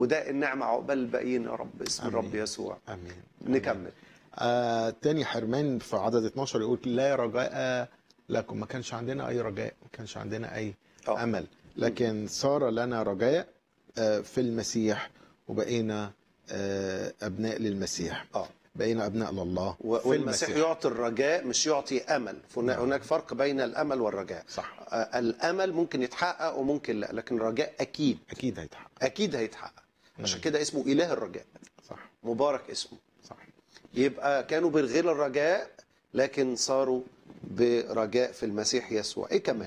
وده النعمه عقبال الباقيين يا رب اسم آمين. الرب يسوع امين نكمل آه تاني حرمان في عدد 12 يقول لا رجاء لكم ما كانش عندنا اي رجاء ما كانش عندنا اي آه. امل لكن صار لنا رجاء آه في المسيح وبقينا آه ابناء للمسيح اه بقينا ابناء لله و- في والمسيح المسيح. يعطي الرجاء مش يعطي امل فهنا- نعم. هناك فرق بين الامل والرجاء صح آه، الامل ممكن يتحقق وممكن لا لكن الرجاء اكيد اكيد هيتحقق اكيد هيتحقق عشان مم. كده اسمه اله الرجاء صح مبارك اسمه صح يبقى كانوا بغير الرجاء لكن صاروا برجاء في المسيح يسوع ايه كمان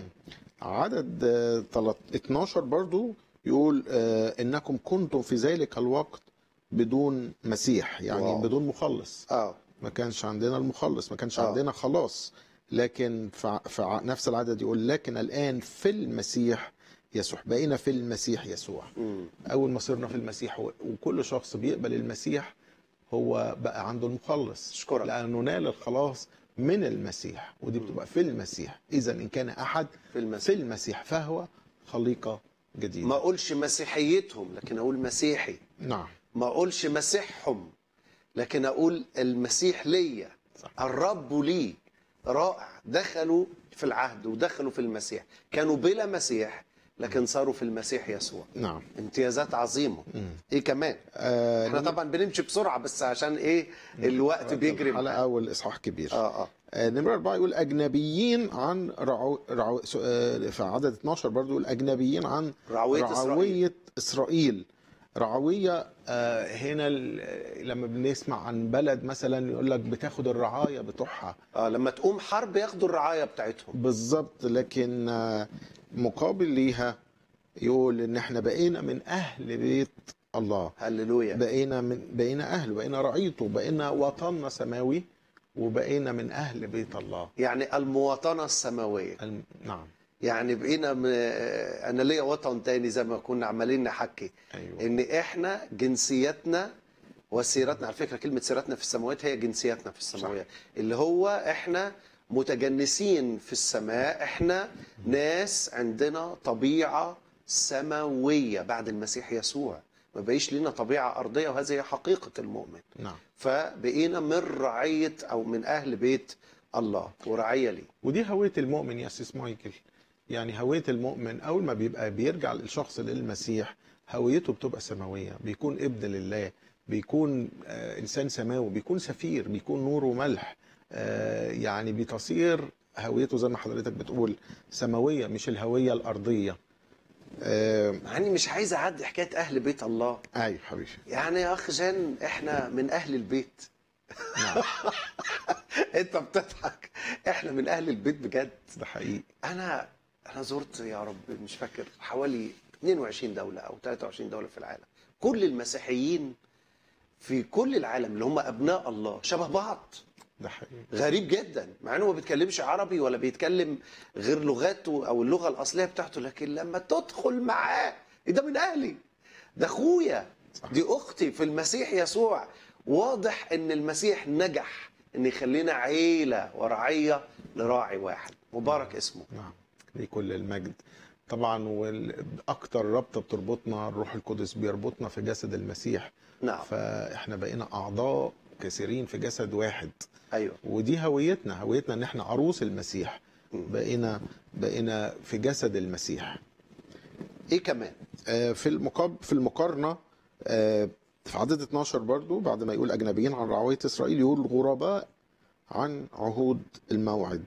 عدد آه، تلت- 12 برضو يقول آه انكم كنتم في ذلك الوقت بدون مسيح يعني واو. بدون مخلص اه ما كانش عندنا المخلص ما كانش آه. عندنا خلاص لكن في في ع- نفس العدد يقول لكن الآن في المسيح يسوع بقينا في المسيح يسوع مم. أول ما صرنا في المسيح و- وكل شخص بيقبل المسيح هو بقى عنده المخلص أشكرك. لأنه نال الخلاص من المسيح ودي بتبقى في المسيح إذا إن كان أحد في في المسيح المسيح فهو خليقة جديدة ما اقولش مسيحيتهم لكن اقول مسيحي نعم ما اقولش مسيحهم لكن اقول المسيح ليا صح. الرب لي رائع دخلوا في العهد ودخلوا في المسيح كانوا بلا مسيح لكن صاروا في المسيح يسوع نعم امتيازات عظيمه مم. ايه كمان آه احنا طبعا بنمشي بسرعه بس عشان ايه الوقت بيجري معانا. الحلقة والإصحاح كبير اه اه آه، نمرة أربعة يقول أجنبيين عن رعو... رعو... س- آه، في عدد 12 برضو يقول أجنبيين عن رعوية رعوية إسرائيل رعوية آه، هنا ال- لما بنسمع عن بلد مثلا يقول لك بتاخد الرعاية بتوعها اه لما تقوم حرب ياخدوا الرعايه بتاعتهم بالظبط لكن آه، مقابل ليها يقول إن إحنا بقينا من أهل بيت الله هللويا بقينا من بقينا أهل بقينا رعيته بقينا وطننا سماوي وبقينا من أهل بيت الله يعني المواطنه السماويه الم... نعم يعني بقينا م... انا ليا وطن تاني زي ما كنا عمالين نحكي أيوه ان احنا جنسيتنا وسيرتنا على فكره كلمه سيرتنا في السماوات هي جنسيتنا في السماوات اللي هو احنا متجنسين في السماء احنا ناس عندنا طبيعه سماويه بعد المسيح يسوع ما بقيش لنا طبيعه ارضيه وهذه هي حقيقه المؤمن نعم فبقينا من رعيه او من اهل بيت الله ورعيه ليه ودي هوية المؤمن يا سيس مايكل يعني هوية المؤمن أول ما بيبقى بيرجع الشخص للمسيح هويته بتبقى سماوية بيكون ابن لله بيكون آه إنسان سماوي بيكون سفير بيكون نور وملح آه يعني بتصير هويته زي ما حضرتك بتقول سماوية مش الهوية الأرضية آه مع اني مش عايز اعدي حكايه اهل بيت الله أيوة حبيبي يعني يا اخ جان احنا من اهل البيت نعم انت بتضحك احنا من اهل البيت بجد ده حقيقي انا انا زرت يا رب مش فاكر حوالي 22 دوله او 23 دوله في العالم كل المسيحيين في كل العالم اللي هم ابناء الله شبه بعض ده حقيقي غريب جدا مع انه ما بيتكلمش عربي ولا بيتكلم غير لغاته او اللغه الاصليه بتاعته لكن لما تدخل معاه إيه ده من اهلي ده اخويا صح. دي اختي في المسيح يسوع واضح ان المسيح نجح ان يخلينا عيله ورعيه لراعي واحد مبارك اسمه نعم ليه كل المجد طبعا واكتر رابطه بتربطنا الروح القدس بيربطنا في جسد المسيح نعم فاحنا بقينا اعضاء كثيرين في جسد واحد ايوه ودي هويتنا هويتنا ان احنا عروس المسيح بقينا بقينا في جسد المسيح ايه كمان آه، في المقاب في المقارنه آه، في عدد 12 برضو بعد ما يقول اجنبيين عن رعويه اسرائيل يقول غرباء عن عهود الموعد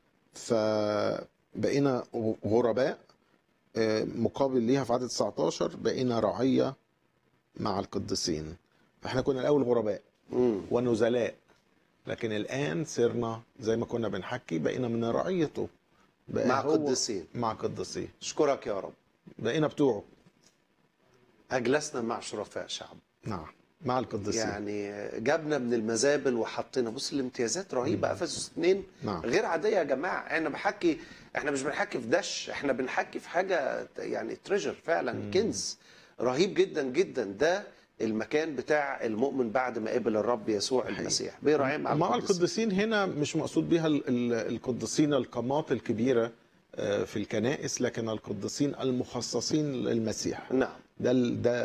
فبقينا غرباء آه، مقابل ليها في عدد 19 بقينا رعيه مع القديسين فاحنا كنا الاول غرباء امم ونزلاء لكن الان صرنا زي ما كنا بنحكي بقينا من رعيته بقى مع هو- قديسين مع قديسين اشكرك يا رب بقينا بتوعه اجلسنا مع شرفاء شعب نعم مع القديسين يعني جابنا من المزابل وحطينا بص الامتيازات رهيبه افسس 2 نعم. غير عاديه يا جماعه احنا بحكي احنا مش بنحكي في دش احنا بنحكي في حاجه يعني تريجر فعلا كنز رهيب جدا جدا ده المكان بتاع المؤمن بعد ما قبل الرب يسوع المسيح بيراعيه مع, مع القديسين. القديسين هنا مش مقصود بها ال- ال- القديسين القامات الكبيره آه، في الكنائس لكن القديسين المخصصين للمسيح نعم ده ال- ده